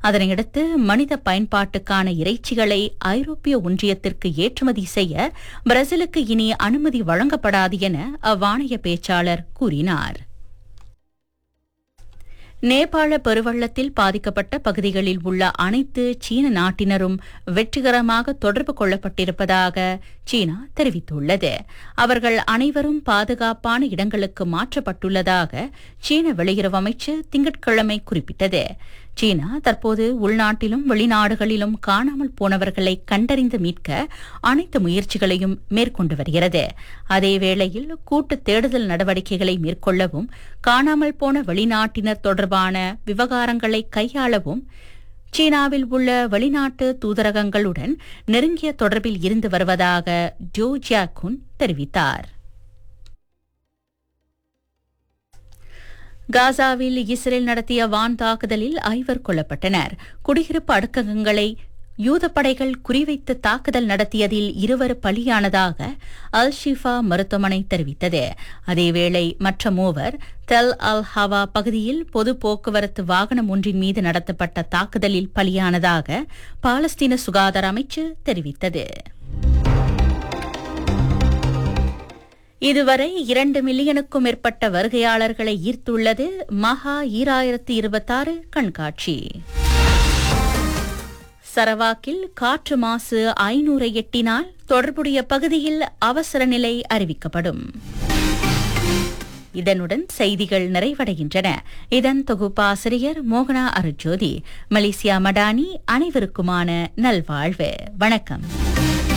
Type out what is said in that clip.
அதனையடுத்து மனித பயன்பாட்டுக்கான இறைச்சிகளை ஐரோப்பிய ஒன்றியத்திற்கு ஏற்றுமதி செய்ய பிரேசிலுக்கு இனி அனுமதி வழங்கப்படாது என அவ்வாணைய பேச்சாளர் கூறினார் நேபாள பெருவள்ளத்தில் பாதிக்கப்பட்ட பகுதிகளில் உள்ள அனைத்து சீன நாட்டினரும் வெற்றிகரமாக தொடர்பு கொள்ளப்பட்டிருப்பதாக சீனா தெரிவித்துள்ளது அவர்கள் அனைவரும் பாதுகாப்பான இடங்களுக்கு மாற்றப்பட்டுள்ளதாக சீன வெளியுறவு அமைச்சு திங்கட்கிழமை குறிப்பிட்டது சீனா தற்போது உள்நாட்டிலும் வெளிநாடுகளிலும் காணாமல் போனவர்களை கண்டறிந்து மீட்க அனைத்து முயற்சிகளையும் மேற்கொண்டு வருகிறது அதேவேளையில் கூட்டு தேடுதல் நடவடிக்கைகளை மேற்கொள்ளவும் காணாமல் போன வெளிநாட்டினர் தொடர்பான விவகாரங்களை கையாளவும் சீனாவில் உள்ள வெளிநாட்டு தூதரகங்களுடன் நெருங்கிய தொடர்பில் இருந்து வருவதாக ஜோ ஜியாகுன் தெரிவித்தார் காசாவில் இஸ்ரேல் நடத்திய வான் தாக்குதலில் ஐவர் கொல்லப்பட்டனர் குடியிருப்பு அடுக்ககங்களை யூத படைகள் குறிவைத்து தாக்குதல் நடத்தியதில் இருவர் பலியானதாக அல் ஷிஃபா மருத்துவமனை தெரிவித்தது அதேவேளை மற்ற மூவர் தெல் அல் ஹவா பகுதியில் பொது போக்குவரத்து வாகனம் ஒன்றின் மீது நடத்தப்பட்ட தாக்குதலில் பலியானதாக பாலஸ்தீன சுகாதார அமைச்சு தெரிவித்தது இதுவரை இரண்டு மில்லியனுக்கும் மேற்பட்ட வருகையாளர்களை ஈர்த்துள்ளது மகா ஈராயிரத்து இருபத்தாறு கண்காட்சி சரவாக்கில் காற்று மாசு ஐநூறை எட்டினால் தொடர்புடைய பகுதியில் அவசர நிலை அறிவிக்கப்படும் இதனுடன் செய்திகள் நிறைவடைகின்றன இதன் தொகுப்பாசிரியர் மோகனா அருஜோதி மலேசியா மடானி அனைவருக்குமான நல்வாழ்வு வணக்கம்